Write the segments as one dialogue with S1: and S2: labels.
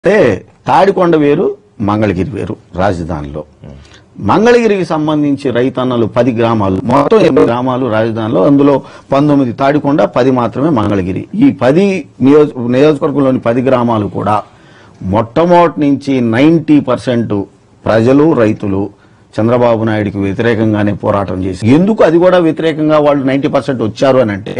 S1: అంటే తాడికొండ వేరు మంగళగిరి వేరు రాజధానిలో మంగళగిరికి సంబంధించి రైతన్నలు పది గ్రామాలు మొత్తం ఎనిమిది గ్రామాలు రాజధానిలో అందులో పంతొమ్మిది తాడికొండ పది మాత్రమే మంగళగిరి ఈ పది నియోజ నియోజకవర్గంలోని పది గ్రామాలు కూడా మొట్టమొదటి నుంచి నైంటీ పర్సెంట్ ప్రజలు రైతులు చంద్రబాబు నాయుడికి వ్యతిరేకంగానే పోరాటం చేసి ఎందుకు అది కూడా వ్యతిరేకంగా వాళ్ళు నైంటీ పర్సెంట్ వచ్చారు అని అంటే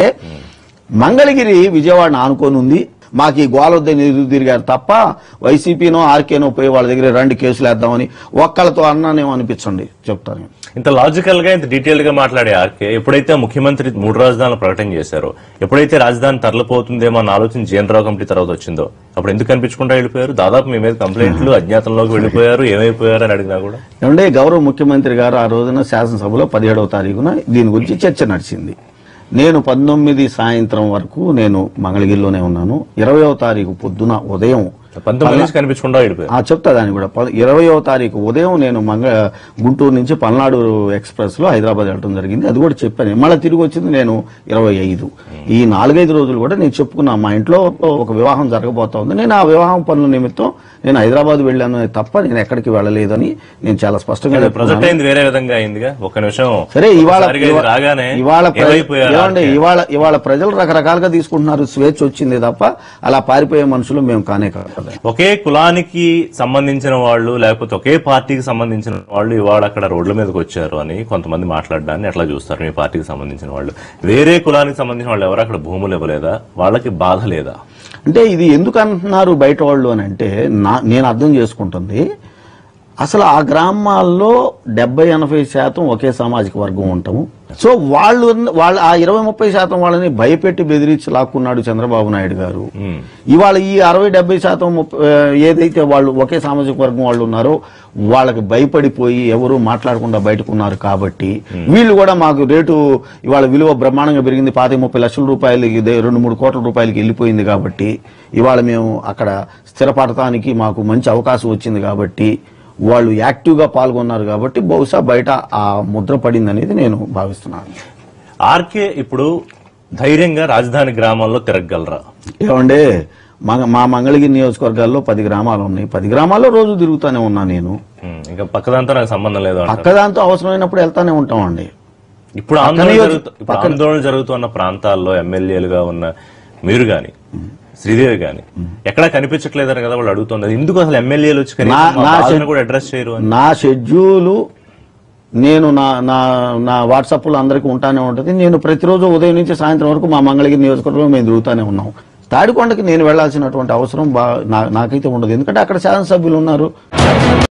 S1: మంగళగిరి విజయవాడను ఆనుకొని ఉంది మాకు ఈ గోలొద్దని ఎదురు తిరిగారు తప్ప వైసీపీనో ఆర్కేనో పోయి వాళ్ళ దగ్గర రెండు కేసులు వేద్దామని ఒక్కళ్ళతో అన్నానేమో అనిపించండి చెప్తాను నేను.
S2: ఇంత లాజికల్ గా ఇంత డీటెయిల్ గా మాట్లాడే ఆర్కే ఎప్పుడైతే ముఖ్యమంత్రి మూడు రాజధానులు ప్రకటన చేశారో ఎప్పుడైతే రాజధాని తరలిపోతుందేమో అన్న ఆలోచన జీఎన్ రావు కమిటీ తర్వాత వచ్చిందో అప్పుడు ఎందుకు కనిపించకుండా వెళ్ళిపోయారు దాదాపు మీ మీద కంప్లైంట్లు అజ్ఞాతంలోకి వెళ్ళిపోయారు ఏమైపోయారు అని అడిగినా కూడా
S1: ఏమంటే గౌరవ ముఖ్యమంత్రి గారు ఆ రోజున శాసనసభలో పదిహేడవ తారీఖున దీని గురించి చర్చ నడిచింది నేను పంతొమ్మిది సాయంత్రం వరకు నేను మంగళగిరిలోనే ఉన్నాను ఇరవయవ తారీఖు పొద్దున ఉదయం
S2: పంతొమ్మిది నుంచి కనిపించకుండా వెళ్ళిపోయారు
S1: ఆ చెప్తా దాన్ని కూడా ప- ఇరవయవ తారీఖు ఉదయం నేను మంగ గుంటూరు నుంచి పల్నాడు ఎక్స్ప్రెస్ లో హైదరాబాద్ వెళ్ళడం జరిగింది అది కూడా చెప్పాను మళ్ళీ తిరిగి వచ్చింది నేను ఇరవై ఐదు ఈ నాలుగైదు రోజులు కూడా నేను చెప్పుకున్నా మా ఇంట్లో ఒక వివాహం జరగబోతా ఉంది నేను ఆ వివాహం పనుల నిమిత్తం నేను హైదరాబాద్ వెళ్ళాను తప్ప నేను ఎక్కడికి వెళ్ళలేదని నేను చాలా స్పష్టంగా
S2: ప్రొజెక్ట్
S1: చెప్పుకున్నాను.
S2: అయింది వేరే విధంగా అయిందిగా ఒక్క నిమిషం
S1: సరే ఇవాళ
S2: ఒకసారిగా ఇది రాగానే
S1: ఇవాళ ప్ర-
S2: ఏమైపోయారు
S1: ఏమండి,
S2: ఆర్కే?
S1: ఇవాళ ఇవాళ ప్రజలు రకరకాలుగా తీసుకుంటున్నారు స్వేచ్ఛ వచ్చింది తప్ప అలా పారిపోయే మనుషులు మేము కానే కాదు
S2: ఒకే కులానికి సంబంధించిన వాళ్ళు లేకపోతే ఒకే పార్టీకి సంబంధించిన వాళ్ళు ఇవాళ అక్కడ రోడ్ల మీదకి వచ్చారు అని కొంతమంది మాట్లాడడాన్ని ఎట్లా చూస్తారు మీ పార్టీకి సంబంధించిన వాళ్ళు వేరే కులానికి సంబంధించిన వాళ్ళు ఎవరు అక్కడ భూములు ఇవ్వలేదా వాళ్ళకి బాధ లేదా
S1: అంటే ఇది ఎందుకు అంటున్నారు బయట వాళ్ళు అని అంటే నా నేను అర్థం చేసుకుంటుంది అసలు ఆ గ్రామాల్లో డెబ్బై ఎనభై శాతం ఒకే సామాజిక వర్గం ఉంటాము సో వాళ్ళు వాళ్ళ ఆ ఇరవై ముప్పై శాతం వాళ్ళని భయపెట్టి బెదిరించి లాక్కున్నాడు చంద్రబాబు నాయుడు గారు
S2: ఉమ్.
S1: ఇవాళ ఈ అరవై డెబ్బై శాతం ముప్ప- ఆ, ఏదైతే వాళ్ళు ఒకే సామాజిక వర్గం వాళ్ళు ఉన్నారో వాళ్ళకి భయపడిపోయి ఎవరు మాట్లాడకుండా బయటకున్నారు కాబట్టి వీళ్ళు కూడా మాకు రేటు ఇవాళ విలువ బ్రహ్మాండంగా పెరిగింది పాతి ముప్పై లక్షల రూపాయలు ఇదే రెండు మూడు కోట్ల రూపాయలకి వెళ్ళిపోయింది కాబట్టి ఇవాళ మేము అక్కడ స్థిరపడటానికి మాకు మంచి అవకాశం వచ్చింది కాబట్టి వాళ్ళు యాక్టివ్గా పాల్గొన్నారు కాబట్టి బహుశా బయట ఆ ముద్ర పడింది అనేది నేను భావిస్తున్నాను
S2: ఆర్కే ఇప్పుడు ధైర్యంగా రాజధాని గ్రామాల్లో తిరగగలరా
S1: ఏమంటే మా మా మంగళగిరి నియోజకవర్గాల్లో పది గ్రామాలు ఉన్నాయి పది గ్రామాల్లో రోజు తిరుగుతూనే ఉన్నా నేను
S2: ఉమ్, ఇంకా పక్కదంతా నాకు సంబంధం లేదు అంటారు.
S1: పక్కదాంతో అవసరమైనప్పుడు వెళ్తానే ఉంటామండి
S2: ఇప్పుడు ఆందోళన
S1: నియోజక-
S2: జరుగుతు- ఇప్పుడు ఆందోళన జరుగుతున్న ప్రాంతాల్లో ఎమ్మెల్యేలుగా ఉన్న మీరు గాని శ్రీదేవి గాని ఎక్కడా కనిపించట్లేదని కదా వాళ్ళు అడుగుతున్నారు ఎందుకు అసలు ఎమ్మెల్యేలు వచ్చి కనీసం
S1: నా-
S2: మా
S1: నా
S2: బాధను
S1: చె-
S2: కూడా అడ్రస్ చేయరు అని
S1: నా షెడ్యూలు నేను నా నా నా వాట్సాప్లో అందరికీ ఉంటానే ఉంటుంది నేను ప్రతిరోజు ఉదయం నుంచి సాయంత్రం వరకు మా మంగళగిరి నియోజకవర్గంలో మేము తిరుగుతూనే ఉన్నాం తాడికొండకి నేను వెళ్లాల్సినటువంటి అవసరం బా నా- నాకైతే ఉండదు ఎందుకంటే అక్కడ శాసనసభ్యులు ఉన్నారు